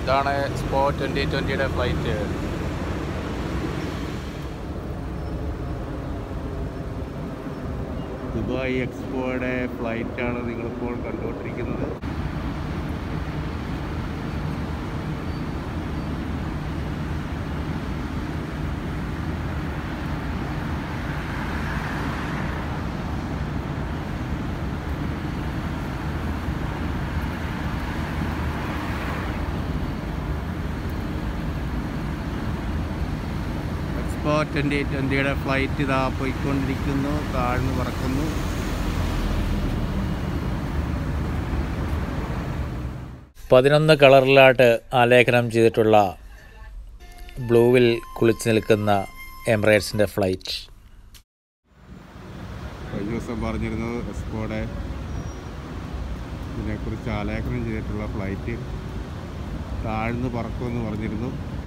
ഇതാണ് സ്പോ ട്വൻ്റി ട്വൻ്റിയുടെ ഫ്ലൈറ്റ് ദുബായ് എക്സ്പോയുടെ ഫ്ലൈറ്റാണ് നിങ്ങളിപ്പോൾ കണ്ടുകൊണ്ടിരിക്കുന്നത് എക്സ്പോ ട്വൻ്റി ട്വൻ്റിയുടെ ഫ്ലൈറ്റ് ഇതാ പോയിക്കൊണ്ടിരിക്കുന്നു താഴ്ന്നു പറക്കുന്നു പതിനൊന്ന് കളറിലായിട്ട് ആലേഖനം ചെയ്തിട്ടുള്ള ബ്ലൂവിൽ കുളിച്ച് നിൽക്കുന്ന എമിറേറ്റ്സിൻ്റെ ഫ്ലൈറ്റ് കഴിഞ്ഞ ദിവസം പറഞ്ഞിരുന്നു എക്സ്പോയുടെ ഇതിനെക്കുറിച്ച് ആലേഖനം ചെയ്തിട്ടുള്ള ഫ്ലൈറ്റ് താഴ്ന്നു പറക്കുമെന്ന് പറഞ്ഞിരുന്നു